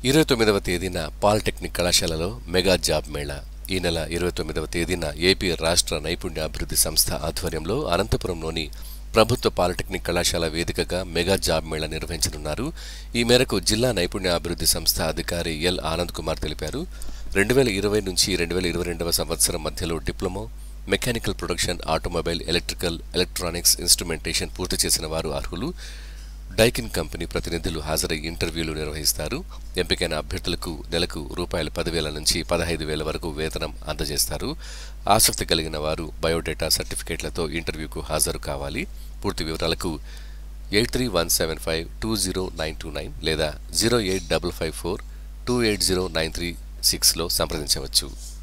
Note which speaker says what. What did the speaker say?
Speaker 1: ఇరవై తొమ్మిదవ తేదీన పాలిటెక్నిక్ కళాశాలలో మెగా జాబ్ మేళా ఈ నెల ఇరవై తొమ్మిదవ తేదీన ఏపీ రాష్ట్ర నైపుణ్యాభివృద్ధి సంస్థ ఆధ్వర్యంలో అనంతపురంలోని ప్రభుత్వ పాలిటెక్నిక్ కళాశాల వేదికగా మెగా జాబ్ మేళా నిర్వహించనున్నారు ఈ మేరకు జిల్లా నైపుణ్యాభివృద్ధి సంస్థ అధికారి ఎల్ ఆనంద్ కుమార్ తెలిపారు రెండు వేల ఇరవై నుంచి రెండు వేల ఇరవై రెండవ సంవత్సరం మధ్యలో diploma mechanical production automobile electrical electronics instrumentation పూర్తి చేసిన వారు అర్హులు డైకిన్ కంపెనీ ప్రతినిధులు హాజరై ఇంటర్వ్యూలు నిర్వహిస్తారు ఎంపికైన అభ్యర్థులకు నెలకు రూపాయలు పదివేల నుంచి పదహైదు వేల వరకు వేతనం అందజేస్తారు ఆసక్తి కలిగిన వారు బయోడేటా సర్టిఫికేట్లతో ఇంటర్వ్యూకు హాజరు కావాలి పూర్తి వివరాలకు eight three one seven five two zero nine two nine లేదా zero eight double five four two eight zero nine three సిక్స్లో సంప్రదించవచ్చు